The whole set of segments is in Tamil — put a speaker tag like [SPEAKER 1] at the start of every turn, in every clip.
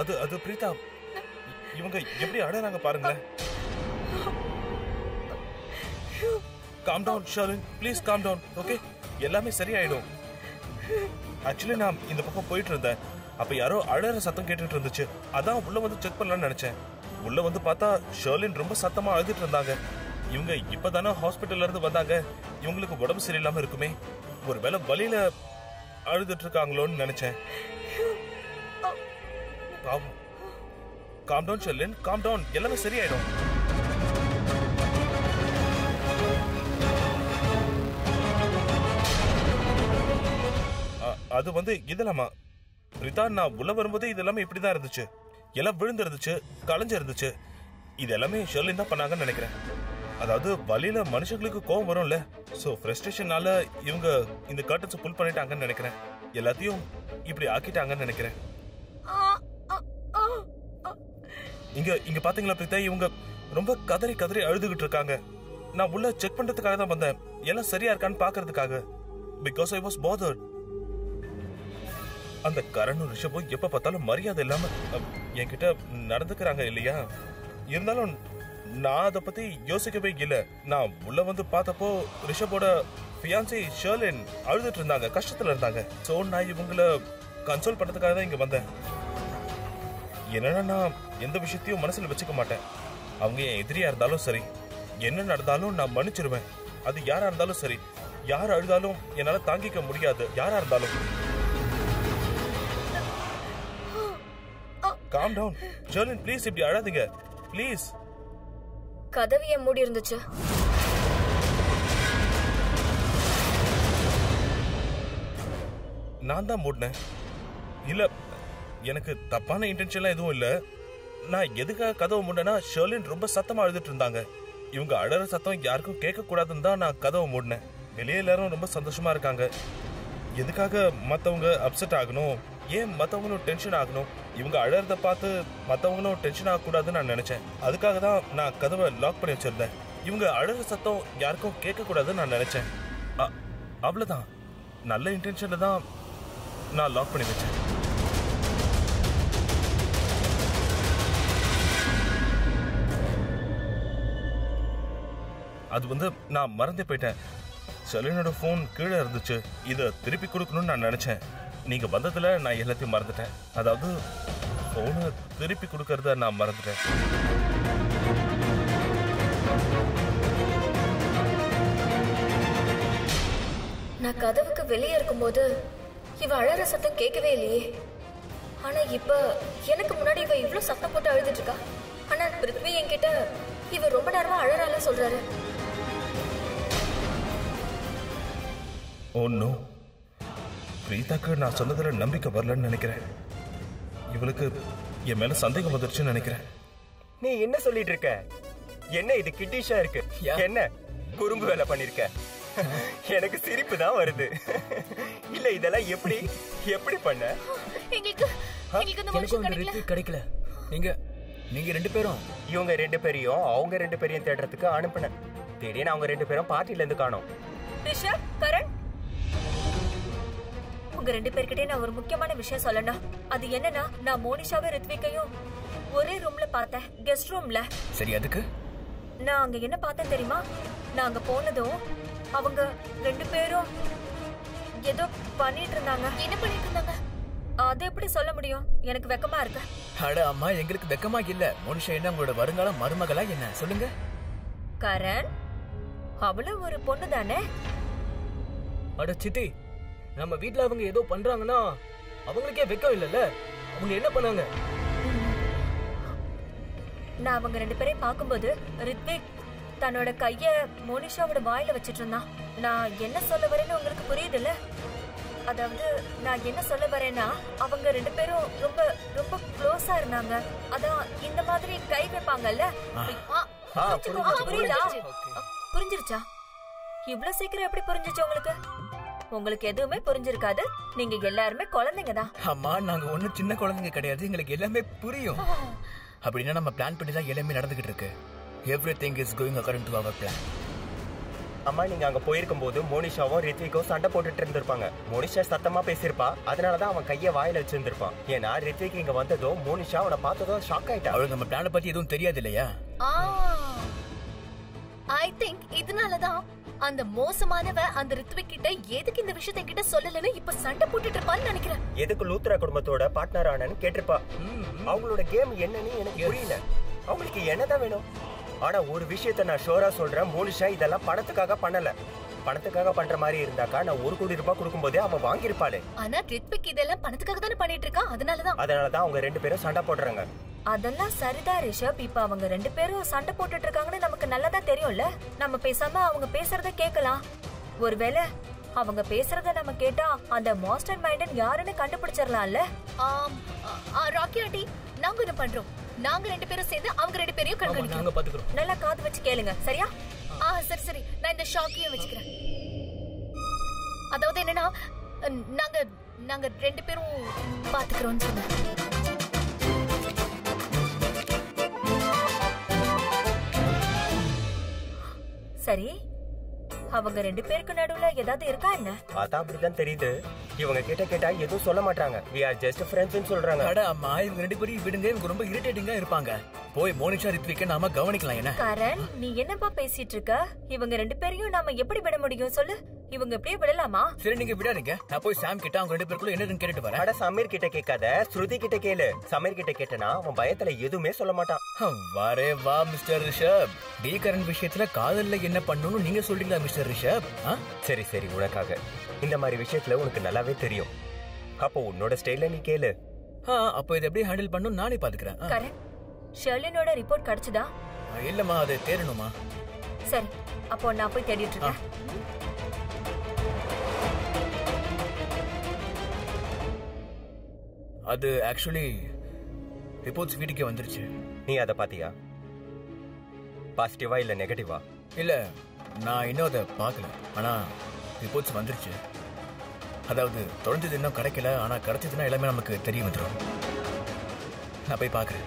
[SPEAKER 1] அது அது பிரீதா இவங்க எப்படி அழறாங்க பாருங்களேன் calm down Sharlin please calm down okay எல்லாமே சரியாயிடும் ஆக்சுவலி நான் இந்த பக்கம் போயிட்டு இருந்தேன் அப்ப யாரோ அழற சத்தம் கேட்டுட்டு இருந்துச்சு அதான் உள்ள வந்து செக் பண்ணலாம்னு நினைச்சேன் உள்ள வந்து பார்த்தா ஷர்லின் ரொம்ப சத்தமா அழுதுட்டு இருந்தாங்க இவங்க இப்பதானே ஹாஸ்பிட்டல்ல இருந்து வந்தாங்க இவங்களுக்கு உடம்பு சரியில்லாம இருக்குமே ஒருவேளை வலியில அழுதுட்டு இருக்காங்களோன்னு நினைச்சேன் பாவம் calm down Sharlin calm down எல்லாமே சரியாயிடும் அ- அது வந்து இதெல்லாமா ரிதா நான் உள்ள வரும்போது இது எல்லாமே இப்படிதான் இருந்துச்சு எல்லாம் விழுந்து இருந்துச்சு களைஞ்சு இருந்துச்சு இது எல்லாமே ஷெர்லின் தான் பண்ணாங்கன்னு நினைக்கிறேன் அதாவது வழியில மனுஷங்களுக்கு கோவம் வரும்ல சோ ஃப்ரஸ்ட்ரேஷனால இவங்க இந்த கர்டன்ஸ் புல் பண்ணிட்டாங்கன்னு நினைக்கிறேன் எல்லாத்தையும் இப்படி ஆக்கிட்டாங்கன்னு நினைக்கிறேன் இங்க இங்க பாத்தீங்களா பிரீதா இவங்க ரொம்ப கதறி கதறி அழுதுகிட்டு இருக்காங்க நான் உள்ள செக் பண்றதுக்காக தான் வந்தேன் எல்லாம் சரியா இருக்கான்னு பாக்குறதுக்காக பிகாஸ் ஐ வாஸ் bothered அந்த கரணும் ரிஷபும் எப்ப பார்த்தாலும் மரியாதை இல்லாம அஹ், என்கிட்ட நடந்துக்கிறாங்க இல்லையா இருந்தாலும் நான் அதை பத்தி யோசிக்கவே இல்ல நான் உள்ள வந்து பார்த்தப்போ ரிஷபோட ஃபியான்சி ஷர்லின் அழுதுட்டு இருந்தாங்க கஷ்டத்துல இருந்தாங்க சோ நான் இவங்கள கன்சோல் பண்றதுக்காக தான் இங்க வந்தேன் என்னன்னா நான் எந்த விஷயத்தையும் மனசுல வச்சுக்க மாட்டேன் அவங்க என் எதிரியா இருந்தாலும் சரி என்ன நடந்தாலும் நான் மன்னிச்சிருவேன் அது யாரா இருந்தாலும் சரி யார் அழுதாலும் என்னால தாங்கிக்க முடியாது யாரா இருந்தாலும் காம் டவுன் ஜெர்லின் ப்ளீஸ் இப்படி அழாதீங்க ப்ளீஸ்
[SPEAKER 2] கதவிய மூடி இருந்துச்சு
[SPEAKER 1] நான் தான் மூடினேன் இல்ல எனக்கு தப்பான இன்டென்ஷன்லாம் எதுவும் இல்ல நான் எதுக்காக கதவை மூடினா ஷெர்லின் ரொம்ப சத்தமா அழுதுட்டு இருந்தாங்க இவங்க அழற சத்தம் யாருக்கும் கேட்க கூடாதுன்னு தான் நான் கதவை மூடினேன் வெளியே எல்லாரும் ரொம்ப சந்தோஷமா இருக்காங்க எதுக்காக மத்தவங்க அப்செட் ஆகணும் ஏன் மத்தவங்களும் டென்ஷன் ஆகணும் இவங்க அழறத பார்த்து மத்தவங்களும் டென்ஷன் ஆகக்கூடாதுன்னு நான் நினைச்சேன் அதுக்காக தான் நான் கதவை லாக் பண்ணி வச்சிருந்தேன் இவங்க அழற சத்தம் யாருக்கும் கேட்க கூடாதுன்னு நான் நினைச்சேன் அ- அவ்வளவுதான் நல்ல இன்டென்ஷன்ல தான் நான் லாக் பண்ணி வச்சேன் அது வந்து நான் மறந்தே போயிட்டேன் செலினோட ஃபோன் கீழே இருந்துச்சு இதை திருப்பி கொடுக்கணும்னு நான் நினைச்சேன் நீங்க வந்ததுல நான் எல்லாத்தையும் மறந்துட்டேன் அதாவது ஃபோனை திருப்பி கொடுக்கறத நான் மறந்துட்டேன்
[SPEAKER 2] நான் கதவுக்கு வெளியே இருக்கும்போது இவ அழற சத்தம் கேட்கவே இல்லையே ஆனா இப்ப எனக்கு முன்னாடி இவ இவ்ளோ சத்தம் போட்டு அழுதுட்டு இருக்கா ஆனா பிருத்வி என்கிட்ட இவ ரொம்ப நேரமா அழறால சொல்றாரு
[SPEAKER 1] ஓ நோ பிரீதாக்கு நான் சொன்னதுல நம்பிக்கை வரலன்னு நினைக்கிறேன் இவளுக்கு என் மேல சந்தேகம் வந்துருச்சுன்னு நினைக்கிறேன்
[SPEAKER 3] நீ என்ன சொல்லிட்டு இருக்க என்ன இது கிட்டிஷா இருக்கு என்ன குறும்பு வேலை பண்ணிருக்க எனக்கு சிரிப்பு தான் வருது இல்ல இதெல்லாம் எப்படி எப்படி பண்ண
[SPEAKER 2] எங்களுக்கு எங்களுக்கு இந்த
[SPEAKER 4] எனக்கும்
[SPEAKER 2] மனுஷன்
[SPEAKER 4] அந்த
[SPEAKER 2] கிடைக்கல
[SPEAKER 4] ரித்விக் கிடைக்கல நீங்க நீங்க ரெண்டு பேரும்
[SPEAKER 3] இவங்க ரெண்டு பேரையும் அவங்க ரெண்டு பேரையும் தேடுறதுக்கு அனுப்புனேன் திடீர்னு அவங்க ரெண்டு பேரும் பார்ட்டில இருந்து காணோம்
[SPEAKER 2] ரிஷப் கரண் உங்க ரெண்டு பேர்கிட்டயே நான் ஒரு முக்கியமான விஷயம் சொல்லணும் அது என்னன்னா நான் மோனிஷாவை ரித்விக்கையும் ஒரே ரூம்ல பார்த்தேன் கெஸ்ட் ரூம்ல
[SPEAKER 4] சரி அதுக்கு
[SPEAKER 2] நான் அங்க என்ன பார்த்தேன் தெரியுமா நான் அங்க போனதும் அவங்க ரெண்டு பேரும் ஏதோ பண்ணிட்டு இருந்தாங்க என்ன பண்ணிட்டு இருந்தாங்க அது எப்படி சொல்ல முடியும் எனக்கு வெக்கமா இருக்கு
[SPEAKER 4] அட அம்மா எங்களுக்கு வெக்கமா இல்ல மனுஷன் என்ன உங்களோட வருங்கால மருமகளா என்ன சொல்லுங்க
[SPEAKER 2] கரண் அவளும் ஒரு பொண்ணு தானே
[SPEAKER 5] அட சித்தி நம்ம வீட்ல அவங்க ஏதோ பண்றாங்கன்னா அவங்களுக்கே வெக்கம் இல்லைல்ல அவங்க என்ன பண்ணாங்க
[SPEAKER 2] நான் அவங்க ரெண்டு பேரையும் பார்க்கும்போது ரித்விக் தன்னோட கைய மோனிஷாவோட வாயில வச்சிட்டு இருந்தான் நான் என்ன சொல்ல வரேன்னு உங்களுக்கு புரியுதுல்ல அதாவது நான் என்ன சொல்ல வரேன்னா அவங்க ரெண்டு பேரும் ரொம்ப ரொம்ப க்ளோஸா இருந்தாங்க அதான் இந்த மாதிரி கை வைப்பாங்கல்ல ஆ,
[SPEAKER 3] ஆ,
[SPEAKER 2] புரிஞ்சுது. புரியுதா புரிஞ்சிருச்சா இவ்ளோ சீக்கிரம் எப்படி புரிஞ்சுச்சு உங்களுக்கு உங்களுக்கு எதுவுமே புரிஞ்சிருக்காது நீங்க எல்லாருமே குழந்தைங்க தான்
[SPEAKER 4] அம்மா நாங்க ஒண்ணும் சின்ன குழந்தைங்க கிடையாது எங்களுக்கு எல்லாமே புரியும் அப்படின்னா நம்ம பிளான் பண்ணி தான் எல்லாமே நடந்துகிட்டு இருக்கு everything is going according to our plan
[SPEAKER 3] அம்மா நீங்க அங்க போயிருக்கும் போது மோனிஷாவும் ரித்விக்கும் சண்டை போட்டுட்டு இருந்திருப்பாங்க மோனிஷா சத்தமா பேசியிருப்பா அதனாலதான் அவன் கைய வாயில வச்சிருந்திருப்பான் ஏன்னா ரித்விக் இங்க வந்ததும் மோனிஷா அவனை பார்த்ததும் ஷாக் ஆயிட்டா
[SPEAKER 4] அவளுக்கு நம்ம பிளான பத்தி எதுவும் தெரியாது இல்லையா
[SPEAKER 6] ஐ திங்க் இதனாலதான் அந்த மோசமானவ அந்த ரித்விக் கிட்ட எதுக்கு இந்த விஷயத்தை கிட்ட சொல்லலன்னு இப்ப சண்டை போட்டுட்டு இருப்பான்னு நினைக்கிறேன்
[SPEAKER 3] எதுக்கு லூத்ரா குடும்பத்தோட பார்ட்னர் ஆனன்னு கேட்டிருப்பா அவங்களோட கேம் என்னன்னு எனக்கு புரியல அவங்களுக்கு என்னதான் வேணும் ஆனா ஒரு விஷயத்த நான் ஷோரா சொல்றேன் மோனிஷா இதெல்லாம் பணத்துக்காக பண்ணல பணத்துக்காக பண்ற மாதிரி இருந்தாக்கா நான் ஒரு கோடி ரூபாய் கொடுக்கும்போதே அவன் வாங்கியிருப்பாளே
[SPEAKER 6] ஆனா ரித்விக் இதெல்லாம் பணத்துக்காக தானே பண்ணிட்டு இருக்கான் அதனாலதான்
[SPEAKER 3] அதனாலதான் அவங்க ரெண்டு பேரும் சண்டை போடுறாங்க
[SPEAKER 2] அதெல்லாம் சரிதான் ரிஷப் இப்ப அவங்க ரெண்டு பேரும் சண்டை போட்டுட்டு இருக்காங்கன்னு நமக்கு நல்லதா தெரியும்ல நம்ம பேசாம அவங்க பேசுறத கேட்கலாம் ஒருவேளை அவங்க பேசுறத நம்ம கேட்டா அந்த மாஸ்டர் மைண்டன் யாருன்னு கண்டுபிடிச்சிடலாம்ல
[SPEAKER 6] ஆம், ஆ, ஆ, ராக்கி ஆண்டி நாங்க என்ன பண்றோம் நாங்க ரெண்டு பேரும் சேர்ந்து அவங்க ரெண்டு பேரையும்
[SPEAKER 5] ஆமா
[SPEAKER 6] கண்காணிக்கிறோம்
[SPEAKER 5] நாங்க பாத்துக்கிறோம்
[SPEAKER 2] நல்லா காது வச்சு கேளுங்க சரியா
[SPEAKER 6] ஆ சரி சரி நான் இந்த ஷாக்கையும் வச்சுக்கிறேன் அதாவது என்னன்னா அஹ், நாங்க நாங்க ரெண்டு பேரும் பாத்துக்கிறோம்னு சொன்னேன்
[SPEAKER 2] சரி அவங்க ரெண்டு பேருக்கு நடுவுல ஏதாவது இருக்கா என்ன
[SPEAKER 3] அதான் அப்படிதான் தெரியுது இவங்க கிட்ட கேட்டா எதுவும் சொல்ல மாட்டாங்க வி ஆர் ஜஸ்ட் ஃப்ரெண்ட்ஸ்னு சொல்றாங்க
[SPEAKER 4] அட அம்மா இவங்க ரெண்டு பேரும் விடுங்க இவங்க ரொம்ப இரிட்டேட்டிங்கா இருப்பாங்க போய் மோனிஷா ரித்விக்க நாம கவனிக்கலாம் என்ன
[SPEAKER 2] கரண் நீ என்னப்பா பேசிட்டு இருக்க இவங்க ரெண்டு பேரையும் நாம எப்படி விட முடியும் சொல்லு இவங்க இப்படியே விடலாமா
[SPEAKER 4] சரி நீங்க விடாதீங்க நான் போய் சாம் கிட்ட அவங்க ரெண்டு பேருக்குள்ள என்னன்னு கேட்டுட்டு வரேன்
[SPEAKER 3] அட சமீர் கிட்ட கேட்காத ஸ்ருதி கிட்ட கேளு சமீர் கிட்ட கேட்டனா அவன் பயத்துல எதுவுமே சொல்ல மாட்டான்
[SPEAKER 4] ஹம், வரே வா மிஸ்டர் ரிஷப் டி கரண்ட் விஷயத்துல காதல்ல என்ன பண்ணணும்னு நீங்க சொல்றீங்களா மிஸ்டர் ரிஷப் ஆ?
[SPEAKER 3] சரி சரி உனக்காக இந்த மாதிரி விஷயத்துல உனக்கு நல்லாவே தெரியும் அப்போ உன்னோட ஸ்டைல்ல நீ கேளு
[SPEAKER 4] ஆ, அப்போ இதை எப்படி ஹேண்டில் பண்ணணும் நானே பாத்துக்கிறேன் ஆ.
[SPEAKER 2] கரண் ஷெர்லினோட ரிப்போர்ட் கிடைச்சதா
[SPEAKER 4] ஆ, இல்லம்மா அது தேடணுமா
[SPEAKER 2] சரி அப்போ நான் போய் தேடிட்டு இருக்கேன்
[SPEAKER 4] அது ஆக்சுவலி ரிப்போர்ட்ஸ் வீட்டுக்கே வந்துருச்சு
[SPEAKER 3] நீ அதை பாத்தியா பாசிட்டிவா இல்ல நெகட்டிவா
[SPEAKER 4] இல்ல நான் இன்னும் அதை பார்க்கல ஆனா ரிப்போர்ட்ஸ் வந்துருச்சு அதாவது தொலைஞ்சது இன்னும் கிடைக்கல ஆனா கிடைச்சதுன்னா எல்லாமே நமக்கு தெரிய வந்துடும் நான் போய் பார்க்கறேன்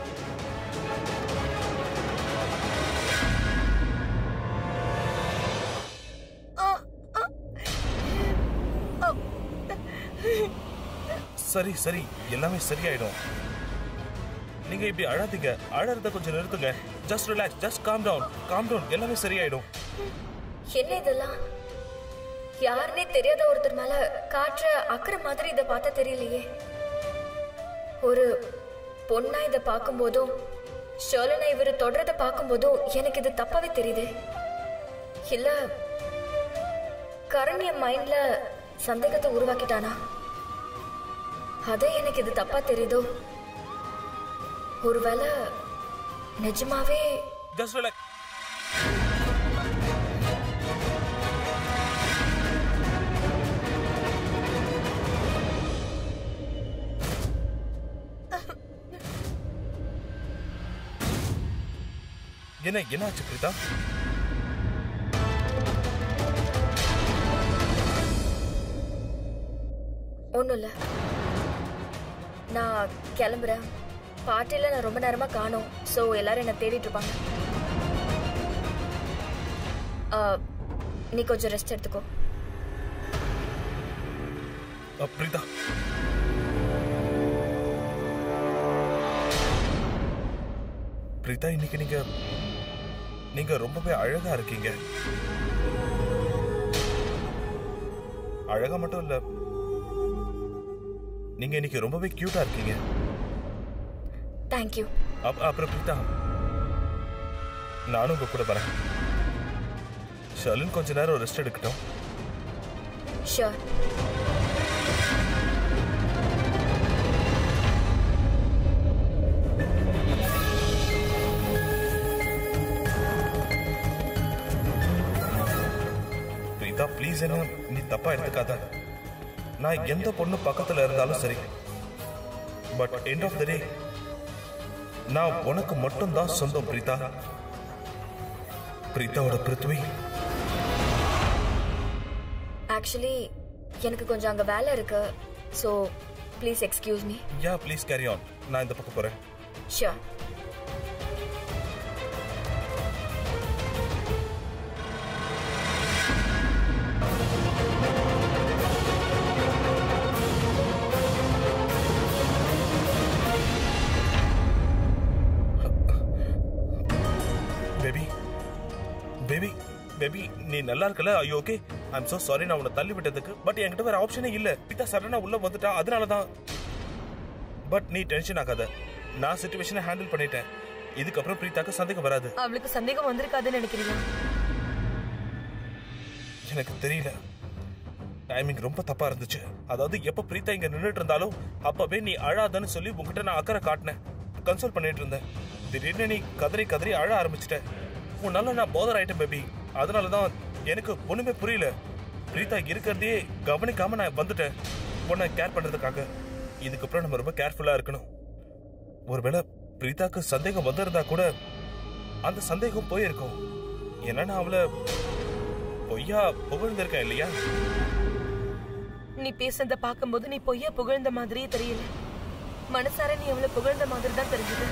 [SPEAKER 1] சரி சரி எல்லாமே சரியாயிடும் நீங்க இப்படி அழாதீங்க அழறத கொஞ்சம் நிறுத்துங்க just relax just calm down calm down எல்லாமே சரியாயிடும்
[SPEAKER 2] என்ன இதெல்லாம் யாருன்னே தெரியாத ஒருத்தர் மேல காற்ற அக்கறை மாதிரி இத பார்த்தா தெரியலையே ஒரு பொண்ணா இத பார்க்கும்போதும் ஷோலனை இவர் தொடரத பார்க்கும்போதும் எனக்கு இது தப்பாவே தெரியுது இல்ல கரண் என் மைண்ட்ல சந்தேகத்தை உருவாக்கிட்டானா அதே எனக்கு இது தப்பா தெரியுதோ ஒருவேளை நிஜமாவே
[SPEAKER 1] ஜஸ்ட் ரிலாக்ஸ் என்ன என்னாச்சு பிரீதா
[SPEAKER 2] ஒன்றும் இல்லை நான் கிளம்புறேன் பார்ட்டியில் நான் ரொம்ப நேரமாக காணோம் ஸோ எல்லாரும் என்னை தேடிட்டு இருப்பாங்க ஆ, நீ கொஞ்சம் ரெஸ்ட் எடுத்துக்கோ
[SPEAKER 1] அ, பிரீதா பிரீதா இன்னைக்கு நீங்க நீங்க ரொம்பவே அழகா இருக்கீங்க அழகா மட்டும் இல்ல நீங்க இன்னைக்கு ரொம்பவே கியூட்டா இருக்கீங்க
[SPEAKER 2] தேங்க்யூ
[SPEAKER 1] அப்- அப்புறம் பிரீதா நானும் உங்க கூட வரேன் ஷர்லின் கொஞ்ச நேரம் ரெஸ்ட் எடுக்கட்டும்
[SPEAKER 2] ஷியோர்
[SPEAKER 1] பிரீதா ப்ளீஸ் என்ன நீ தப்பா எடுத்துக்காத நான் எந்த பொண்ணு பக்கத்துல இருந்தாலும் சரி but end of the day நான் உனக்கு மட்டும் தான் சொந்தம் பிரீதா பிரீதாவோட பிருத்வி
[SPEAKER 2] ஆக்சுவலி எனக்கு கொஞ்சம் அங்கே வேலை இருக்கு so please excuse me
[SPEAKER 1] yeah please carry on நான் இந்த பக்கம் போறேன்
[SPEAKER 2] ஷியோர்
[SPEAKER 1] பேபி நீ நல்லா இருக்கல ஐயோ ஓகே ஐம் so சாரி நான் உன்னை தள்ளி விட்டதுக்கு பட் என்கிட்ட வேற ஆப்ஷனே இல்ல பித்தா சடனா உள்ள வந்துட்டா அதனால தான் பட் நீ டென்ஷன் ஆகாத நான் சுச்சுவேஷனை ஹேண்டில் பண்ணிட்டேன் இதுக்கப்புறம் பிரீத்தாக்கு சந்தேகம் வராது
[SPEAKER 2] அவளுக்கு சந்தேகம் வந்திருக்காதுன்னு நினைக்கிறீங்க
[SPEAKER 1] எனக்கு தெரியல டைமிங் ரொம்ப தப்பா இருந்துச்சு அதாவது எப்ப பிரீத்தா இங்க நின்னுட்டு இருந்தாலும் அப்பவே நீ அழாதன்னு சொல்லி உன்கிட்ட நான் அக்கறை காட்டினேன் கன்சோல் பண்ணிட்டு இருந்தேன் திடீர்னு நீ கதறி கதறி அழ ஆரம்பிச்சிட்ட உன்னால நான் போதர் ஆயிட்டேன் பேபி அதனால தான் எனக்கு ஒண்ணுமே புரியல பிரீத்தா இருக்கிறதையே கவனிக்காம நான் வந்துட்டேன் உன்னை கேர் பண்றதுக்காக இதுக்கப்புறம் நம்ம ரொம்ப கேர்ஃபுல்லா இருக்கணும் ஒருவேளை பிரீத்தாக்கு சந்தேகம் வந்திருந்தா கூட அந்த சந்தேகம் போயிருக்கும் ஏன்னா நான் அவளை பொய்யா புகழ்ந்திருக்கேன் இல்லையா
[SPEAKER 2] நீ பேசுறத பார்க்கும்போது நீ பொய்யா புகழ்ந்த மாதிரியே தெரியல மனசார நீ எவ்வளவு புகழ்ந்த மாதிரி தான் தெரிஞ்சது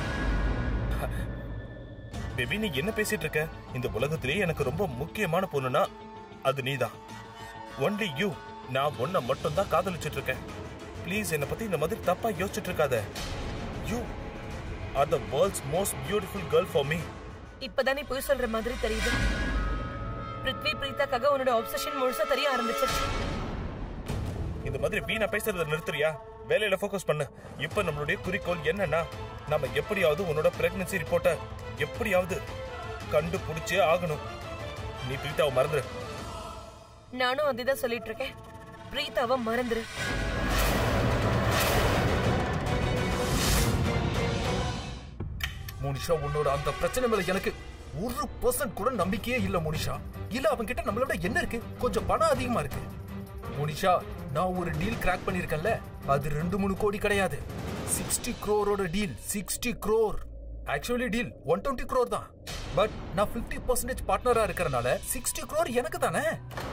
[SPEAKER 1] பேபி நீ என்ன பேசிட்டு இருக்க இந்த உலகத்திலேயே எனக்கு ரொம்ப முக்கியமான பொண்ணுனா அது நீதான் ஒன்லி யூ நான் உன்னை மட்டும் தான் காதலிச்சிட்டு இருக்கேன் ப்ளீஸ் என்னை பத்தி இந்த மாதிரி தப்பா யோசிச்சுட்டு இருக்காத you are the world's most beautiful girl for me
[SPEAKER 2] இப்பதான் நீ பொய் சொல்ற மாதிரி தெரியுது பிருத்வி பிரீத்தாக்காக உன்னோட ஆப்சஷன் முழுசா தெரிய ஆரம்பிச்சிருச்சு
[SPEAKER 1] இந்த மாதிரி வீணா பேசுறத நிறுத்துறியா வேலையில ஃபோக்கஸ் பண்ணு இப்ப நம்மளுடைய குறிக்கோள் என்னன்னா நம்ம எப்படியாவது உன்னோட பிரெக்னன்சி ரிப்போர்ட்டை எப்படியாவது கண்டுபிடிச்சே ஆகணும் நீ பிரீத்தாவை மறந்துரு
[SPEAKER 2] நானும் அதுதான் சொல்லிட்டு இருக்கேன் பிரீத்தாவை மறந்துரு
[SPEAKER 7] மோனிஷா உன்னோட அந்த பிரச்சனை மேல எனக்கு ஒரு பர்சன்ட் கூட நம்பிக்கையே இல்ல மோனிஷா இல்ல அவன் கிட்ட நம்மளோட என்ன இருக்கு கொஞ்சம் பணம் அதிகமா இருக்கு மோனிஷா நான் ஒரு டீல் கிராக் பண்ணிருக்கேன்ல அது ரெண்டு மூணு கோடி கிடையாது சிக்ஸ்டி க்ரோரோட deal sixty crore actually deal one twenty crore தான் பட் நான் ஃபிஃப்டி பர்சன்டேஜ் பார்ட்னரா இருக்கறனால சிக்ஸ்டி க்ரோர் எனக்கு தானே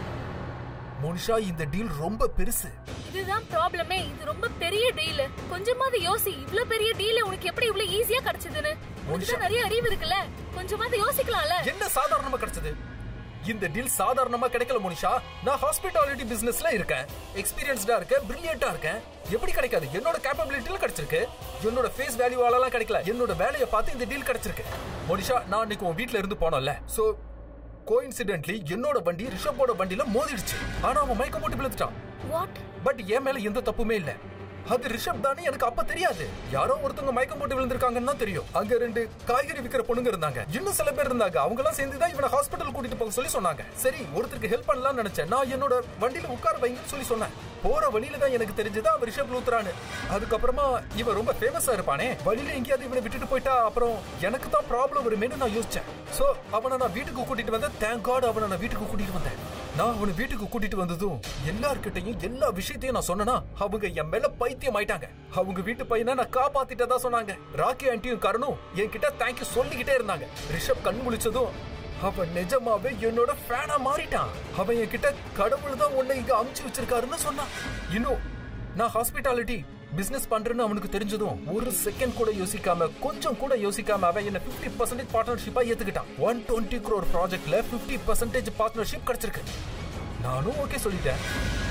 [SPEAKER 7] மோனிஷா இந்த டீல் ரொம்ப பெருசு
[SPEAKER 6] இதுதான் ப்ராப்ளமே இது ரொம்ப பெரிய டீல் கொஞ்சமாவது யோசி இவ்ளோ பெரிய டீல் உனக்கு எப்படி இவ்ளோ ஈஸியா கிடைச்சதுன்னு உனக்கு தான் நிறைய அறிவு இருக்குல்ல கொஞ்சமாவது யோசிக்கலாம்ல
[SPEAKER 7] என்ன சாதாரணமா கிடைச்சது இந்த டீல் சாதாரணமா கிடைக்கல மோனிஷா நான் ஹாஸ்பிட்டாலிட்டி பிசினஸ்ல இருக்கேன் எக்ஸ்பீரியன்ஸ்டா இருக்கேன் பிரில்லியண்டா இருக்கேன் எப்படி கிடைக்காது என்னோட கேப்பபிலிட்டில கிடைச்சிருக்கு என்னோட ஃபேஸ் வேல்யூவாலலாம் கிடைக்கல என்னோட வேலையை பார்த்து இந்த டீல் கிடைச்சிருக்கு மோனிஷா நான் அன்னைக்கு உன் வீட்ல இருந்து போனோம்ல சோ கோயின்சிடென்ட்லி என்னோட வண்டி ரிஷப்போட வண்டியில மோதிடுச்சு ஆனா அவன் மயக்கம் போட்டு விழுந்துட்டான்
[SPEAKER 6] வாட்
[SPEAKER 7] பட் என் மேல எந்த தப்புமே இல்ல அது ரிஷப் தானே எனக்கு அப்ப தெரியாது யாரோ ஒருத்தவங்க மயக்கம் போட்டு விழுந்திருக்காங்கன்னு தான் தெரியும் அங்க ரெண்டு காய்கறி விக்கிற பொண்ணுங்க இருந்தாங்க இன்னும் சில பேர் இருந்தாங்க அவங்க எல்லாம் சேர்ந்து தான் இவனை ஹாஸ்பிட்டல் கூட்டிட்டு போக சொல்லி சொன்னாங்க சரி ஒருத்தருக்கு ஹெல்ப் பண்ணலாம்னு நினைச்சேன் நான் என்னோட வண்டியில உட்கார வைங்கன்னு சொல்லி சொன்னேன் போற வழியில தான் எனக்கு தெரிஞ்சது அவன் ரிஷப் லூத்ரான்னு அதுக்கப்புறமா இவன் ரொம்ப ஃபேமஸா இருப்பானே வழியில எங்கேயாவது இவனை விட்டுட்டு போயிட்டா அப்புறம் எனக்கு தான் ப்ராப்ளம் வருமேனு நான் யோசிச்சேன் சோ அவனை நான் வீட்டுக்கு கூட்டிட்டு வந்தேன் தேங்க் காட் அவனை நான் வீட்டுக்கு கூட்டிட்டு வந்தேன் நான் அவனை வீட்டுக்கு கூட்டிட்டு வந்ததும் எல்லார்கிட்டயும் எல்லா விஷயத்தையும் நான் சொன்னனா அவங்க என் மேல பைத்தியம் ஆயிட்டாங்க அவங்க வீட்டு பையனை நான் காப்பாத்திட்டதா சொன்னாங்க ராக்கி ஆண்டியும் கரணும் என்கிட்ட தேங்க்யூ சொல்லிக்கிட்டே இருந்தாங்க ரிஷப் கண் முழிச்சதும் அவன் நிஜமாவே என்னோட ஃபேனா மாறிட்டான் அவன் என்கிட்ட கடவுள் தான் உன்னை இங்க அமுச்சு வச்சிருக்காருன்னு சொன்னான் இன்னும் நான் ஹாஸ்பிட்டாலிட்டி பிசினஸ் பண்றேன்னு அவனுக்கு தெரிஞ்சதும் ஒரு செகண்ட் கூட யோசிக்காம கொஞ்சம் கூட யோசிக்காம அவன் என்ன 50% பர்சன்டேஜ் பார்ட்னர்ஷிப்பா ஏத்துக்கிட்டான் ஒன் டுவெண்ட்டி க்ரோர் ப்ராஜெக்ட்ல 50% பர்சன்டேஜ் பார்ட்னர்ஷிப் கிடைச்சிருக்கு நானும் ஓகே சொல்லிட்டேன்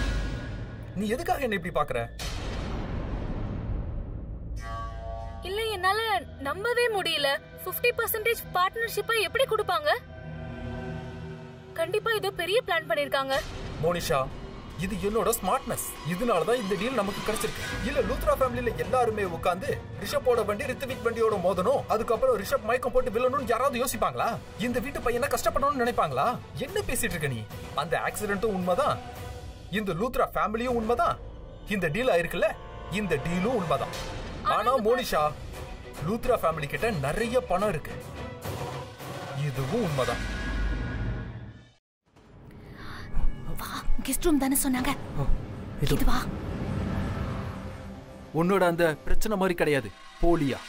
[SPEAKER 7] நீ எதுக்காக என்ன இப்படி பாக்குற
[SPEAKER 6] இல்ல என்னால நம்பவே முடியல 50% பர்சன்டேஜ் பார்ட்னர்ஷிப்பை எப்படி கொடுப்பாங்க கண்டிப்பா ஏதோ பெரிய பிளான் பண்ணிருக்காங்க
[SPEAKER 7] மோனிஷா இது என்னோட ஸ்மார்ட்னஸ் இதனால தான் இந்த டீல் நமக்கு கிடைச்சிருக்கு இல்ல லூத்ரா ஃபேமிலில எல்லாருமே உட்கார்ந்து ரிஷப்போட வண்டி ரித்விக் வண்டியோட மோதணும் அதுக்கப்புறம் ரிஷப் மயக்கம் போட்டு வில்லணும்னு யாராவது யோசிப்பாங்களா இந்த வீட்டு பையனை கஷ்டப்படணும்னு நினைப்பாங்களா என்ன பேசிட்டு இருக்க நீ அந்த ஆக்சிடென்ட்டும் உண்மைதான் இந்த லூத்ரா ஃபேமிலியும் உண்மைதான் இந்த டீல் ஆயிருக்குல்ல இந்த டீலும் உண்மைதான் ஆனா மோனிஷா லூத்ரா ஃபேமிலி கிட்ட நிறைய பணம் இருக்கு இதுவும் உண்மைதான்
[SPEAKER 6] வா கெஸ்ட் ரூம் தானே சொன்னாங்க இது வா
[SPEAKER 7] உன்னோட அந்த பிரச்சனை மாதிரி கிடையாது போலியா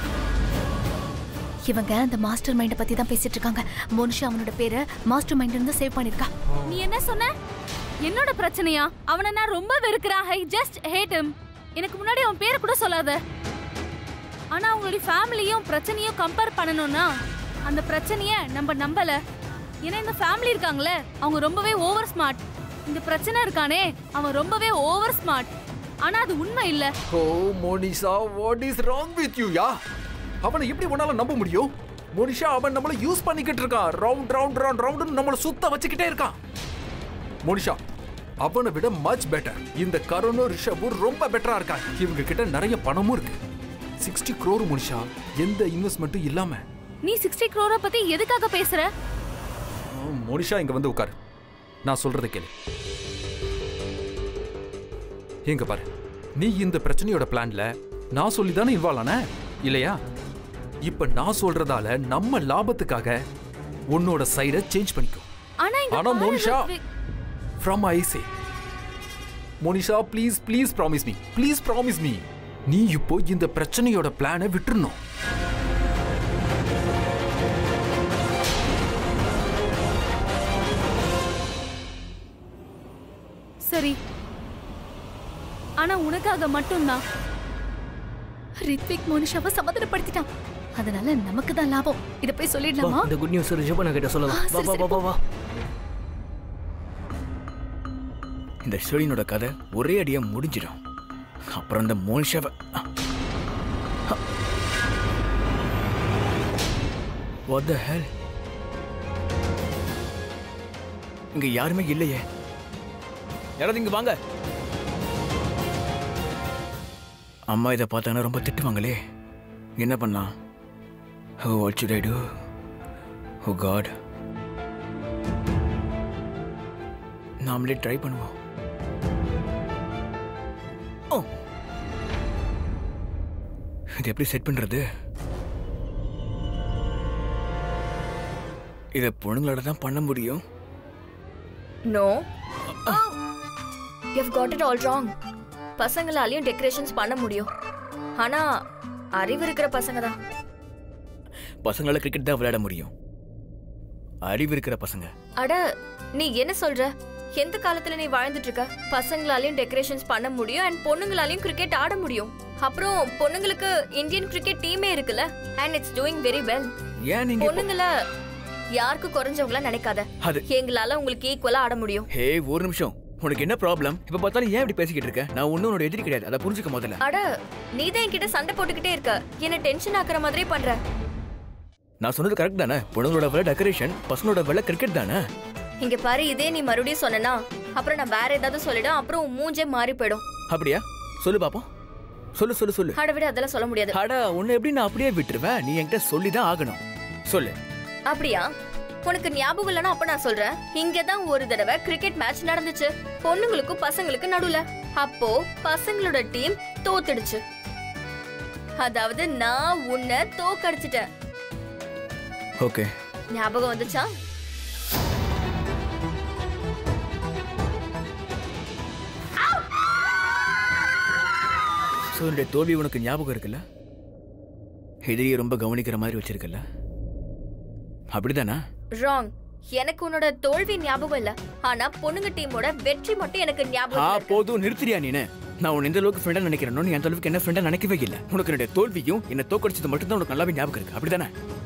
[SPEAKER 6] இவங்க அந்த மாஸ்டர் மைண்ட பத்தி தான் பேசிட்டு இருக்காங்க மோனிஷா அவனோட பேரை மாஸ்டர் மைண்ட் இருந்து சேவ் பண்ணிருக்கா
[SPEAKER 8] நீ என்ன சொன்ன என்னோட பிரச்சனையா அவனை நான் ரொம்ப வெறுக்கிறேன் ஐ ஜஸ்ட் ஹேட் him எனக்கு முன்னாடி அவன் பேரை கூட சொல்லாத ஆனா அவங்களுடைய ஃபேமிலியும் பிரச்சனையும் கம்பேர் பண்ணணும்னா அந்த பிரச்சனைய நம்ம நம்பல ஏன்னா இந்த ஃபேமிலி இருக்காங்களே அவங்க ரொம்பவே ஓவர் ஸ்மார்ட் இந்த பிரச்சனை இருக்கானே அவன் ரொம்பவே ஓவர் ஸ்மார்ட் ஆனா அது உண்மை இல்ல
[SPEAKER 7] oh Monisha what is wrong with you yeah அவனை எப்படி உன்னால நம்ப முடியும் மோனிஷா அவன் நம்மள யூஸ் பண்ணிக்கிட்டு இருக்கான் ரவுண்ட் ரவுண்ட் ரவுண்ட் ரவுண்ட் நம்மள சுத்த வச்சுக்கிட்டே இருக்கான் மோனிஷா அவனை விட மச் பெட்டர் இந்த கருணும் ரிஷபும் ரொம்ப பெட்டரா இருக்காங்க இவங்க கிட்ட நிறைய பணமும் இருக்கு சிக்ஸ்டி crore மோனிஷா எந்த இன்வெஸ்ட்மெண்ட்டும் இல்லாம
[SPEAKER 8] நீ சிக்ஸ்டி க்ரோரை பத்தி எதுக்காக பேசுற
[SPEAKER 7] ஆ, மோனிஷா இங்க வந்து உட்காரு நான் சொல்றதை கேளு எங்க பாரு நீ இந்த பிரச்சனையோட பிளான்ல நான் சொல்லி தானே இன்வால்வ் ஆன இல்லையா இப்ப நான் சொல்றதால நம்ம லாபத்துக்காக உன்னோட சைட சேஞ்ச் பண்ணிக்கோ
[SPEAKER 8] ஆனா இங்க
[SPEAKER 7] ஆனா
[SPEAKER 8] பாரு,
[SPEAKER 7] Monisha
[SPEAKER 8] Rithvik.
[SPEAKER 7] From I say Monisha please please promise me please promise me நீ இப்போ இந்த பிரச்சனையோட பிளானை விட்டுறணும்
[SPEAKER 8] சரி ஆனா உனக்காக மட்டும்தான்
[SPEAKER 6] ரித்விக் மோனிஷாவை சமாதானப்படுத்திட்டான் அதனால நமக்கு தான் லாபம் இத போய்
[SPEAKER 5] வா,
[SPEAKER 6] சொல்லிடலாமா
[SPEAKER 5] இந்த குட் நியூஸ் ரிஷபனா கிட்ட சொல்லலாம்
[SPEAKER 6] ஆ,
[SPEAKER 5] வா
[SPEAKER 6] சரி,
[SPEAKER 5] வா
[SPEAKER 6] சரி,
[SPEAKER 5] வா வா வா
[SPEAKER 4] இந்த ஷெலினோட கதை ஒரே அடியா முடிஞ்சிடும் அப்புறம் இந்த மோனிஷாவை What the hell? இங்க யாருமே இல்லையே யாராவது இங்க வாங்க அம்மா இதை பார்த்தாங்கன்னா ரொம்ப திட்டுவாங்களே என்ன பண்ணலாம் Oh, what should I do? Oh God. நாமளே ட்ரை பண்ணுவோம் ஓ இது எப்படி செட் பண்றது இதை பொண்ணுங்களோட தான் பண்ண முடியும்
[SPEAKER 2] no you got it all wrong பசங்களாலையும் டெக்கரேஷன்ஸ் பண்ண முடியும் ஆனா அறிவு இருக்கிற பசங்க தான்
[SPEAKER 4] பசங்களால கிரிக்கெட் தான் விளையாட முடியும் அறிவு இருக்கிற பசங்க
[SPEAKER 2] அட நீ என்ன சொல்ற எந்த காலத்துல நீ வாழ்ந்துட்டு இருக்க பசங்களாலையும் டெக்கரேஷன்ஸ் பண்ண முடியும் அண்ட் பொண்ணுங்களாலையும் கிரிக்கெட் ஆட முடியும் அப்புறம் பொண்ணுங்களுக்கு இந்தியன் கிரிக்கெட் டீமே இருக்குல்ல and it's doing very well
[SPEAKER 4] ஏன் நீங்க இப்போ-
[SPEAKER 2] பொண்ணுங்கள யாருக்கு குறைஞ்சவங்களா நினைக்காத
[SPEAKER 4] அது
[SPEAKER 2] எங்களால உங்களுக்கு ஈக்குவலா ஆட முடியும்
[SPEAKER 4] ஹே ஒரு நிமிஷம் உனக்கு என்ன ப்ராப்ளம் இப்ப பார்த்தாலும் ஏன் இப்படி பேசிக்கிட்டு இருக்க நான் ஒன்னும் உன்னோட எதிரி கிடையாது அதை புரிஞ்சுக்க முதல்ல
[SPEAKER 2] அட நீ தான் என்கிட்ட சண்டை போட்டுக்கிட்டே இருக்க என்ன டென்ஷன் ஆக்குற மாதிரி பண்ற
[SPEAKER 4] நான் சொன்னது கரெக்ட் தானே பொண்ணுங்களோட வேலை டெக்கரேஷன் பசங்களோட வேலை கிரிக்கெட் தானே
[SPEAKER 2] இங்க பாரு இதே நீ மறுபடியும் சொன்னா அப்புறம் நான் வேற ஏதாவது சொல்லிடும் அப்புறம் உன் மூஞ்சே மாறி போயிடும்
[SPEAKER 4] அப்படியா சொல்லு பாப்போம் சொல்லு சொல்லு சொல்லு
[SPEAKER 2] அட விட அதெல்லாம் சொல்ல முடியாது
[SPEAKER 4] அட உன்னை எப்படி நான் அப்படியே விட்டுருவேன் நீ என்கிட்ட சொல்லி தான் ஆகணும் சொல்லு
[SPEAKER 2] அப்படியா உனக்கு ஞாபகம் இல்லைன்னா அப்ப நான் சொல்றேன் இங்கதான் ஒரு தடவை கிரிக்கெட் மேட்ச் நடந்துச்சு பொண்ணுங்களுக்கும் பசங்களுக்கு நடுவுல அப்போ பசங்களோட டீம் தோத்துடுச்சு அதாவது நான் உன்னை தோக்கடிச்சிட்டேன்
[SPEAKER 4] ஓகே
[SPEAKER 2] ஞாபகம் வந்துச்சா
[SPEAKER 4] ஸோ என்னுடைய தோல்வி உனக்கு ஞாபகம் இருக்குல்ல எதிரியை ரொம்ப கவனிக்கிற மாதிரி வச்சிருக்கல அப்படிதானா
[SPEAKER 2] ராங் எனக்கு உன்னோட தோல்வி ஞாபகம் இல்ல ஆனா பொண்ணுங்க டீமோட வெற்றி மட்டும் எனக்கு
[SPEAKER 4] ஆ
[SPEAKER 2] ஞாபகம் இருக்கு.
[SPEAKER 4] போதும் நிறுத்தியா நீனு நான் உன்னை எந்த அளவுக்கு ஃப்ரெண்டா நினைக்கிறேனோ நீ அந்த அளவுக்கு என்ன ஃப்ரெண்டா நினைக்கவே இல்லை உனக்கு என்னுடைய தோல்வியும் என்ன தோக்கடிச்சது மட்டும் தான் உனக்கு நல்லாவே ஞாபகம் இருக்கு அப்படிதானே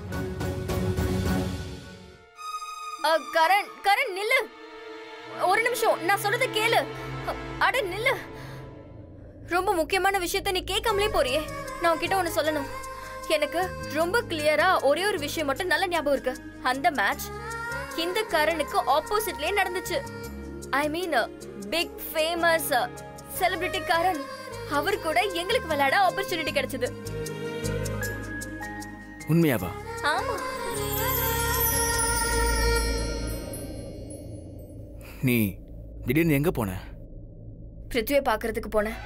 [SPEAKER 2] அ, கரண் கரண் நில்லு ஒரு நிமிஷம் நான் சொல்றத கேளு அ, அட நில்லு ரொம்ப முக்கியமான விஷயத்த நீ கேட்காமலே போறியே நான் உன்கிட்ட ஒன்னு சொல்லணும் எனக்கு ரொம்ப கிளியரா ஒரே ஒரு விஷயம் மட்டும் நல்ல ஞாபகம் இருக்கு அந்த மேட்ச் இந்த கரனுக்கு ஆப்போசிட்லயே நடந்துச்சு I mean big famous celebrity Karan அவர் கூட எங்களுக்கு விளையாட ஆப்பர்ச்சுனிட்டி கிடைச்சது
[SPEAKER 4] உண்மையாவா
[SPEAKER 2] ஆமா
[SPEAKER 4] நீ திடீர்னு எங்க போன
[SPEAKER 2] பிருத்வியை பாக்குறதுக்கு போனேன்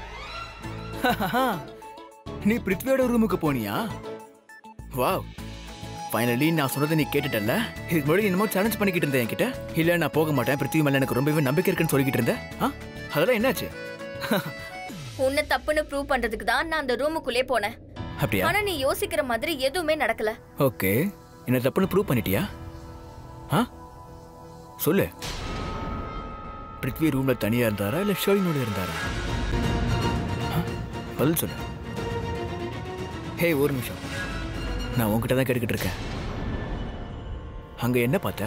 [SPEAKER 4] நீ பிருத்வியோட ரூமுக்கு போனியா வாவ் ஃபைனலி நான் சொன்னதை நீ கேட்டுட்டல்ல இதுக்கு முன்னாடி என்னமோ சேலஞ்ச் பண்ணிக்கிட்டு இருந்தேன் என்கிட்ட இல்ல நான் போக மாட்டேன் பிருத்வி மேல எனக்கு ரொம்பவே நம்பிக்கை இருக்குன்னு சொல்லிக்கிட்டு இருந்தேன் ஆ அதெல்லாம் என்னாச்சு
[SPEAKER 2] உன்னை தப்புன்னு ப்ரூவ் பண்றதுக்கு தான் நான் அந்த ரூமுக்குள்ளே போனேன்
[SPEAKER 4] அப்படியா
[SPEAKER 2] ஆனா நீ யோசிக்கிற மாதிரி எதுவுமே நடக்கல
[SPEAKER 4] ஓகே என்ன தப்புன்னு ப்ரூவ் பண்ணிட்டியா ஆ சொல்லு பிருத்வி ரூம்ல தனியா இருந்தாரா இல்ல ஷோயினோட இருந்தாரா ஆ? பதில் சொல்லு ஹே ஒரு நிமிஷம் நான் உன்கிட்ட தான் கேட்டுக்கிட்டு இருக்கேன் அங்க என்ன பார்த்த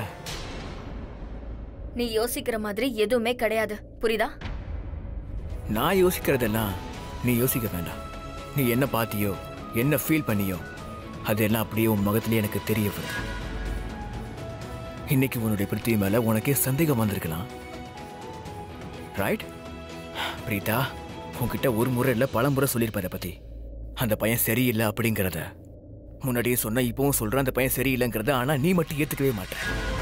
[SPEAKER 2] நீ யோசிக்கிற மாதிரி எதுவுமே கிடையாது புரியுதா
[SPEAKER 4] நான் யோசிக்கிறதெல்லாம் நீ யோசிக்க வேண்டாம் நீ என்ன பார்த்தியோ என்ன ஃபீல் பண்ணியோ அதெல்லாம் அப்படியே உன் முகத்திலே எனக்கு தெரிய வருது இன்னைக்கு உன்னுடைய பிருத்திவி மேல உனக்கே சந்தேகம் வந்திருக்கலாம் ரைட் பிரீதா உன்கிட்ட ஒரு முறை இல்ல பல முறை சொல்லியிருப்பேன் அதை பத்தி அந்த பையன் சரியில்லை அப்படிங்கிறத முன்னாடியே சொன்ன இப்பவும் சொல்றேன் அந்த பையன் சரியில்லைங்கிறத ஆனா நீ மட்டும் ஏத்துக்கவே மாட்டேன்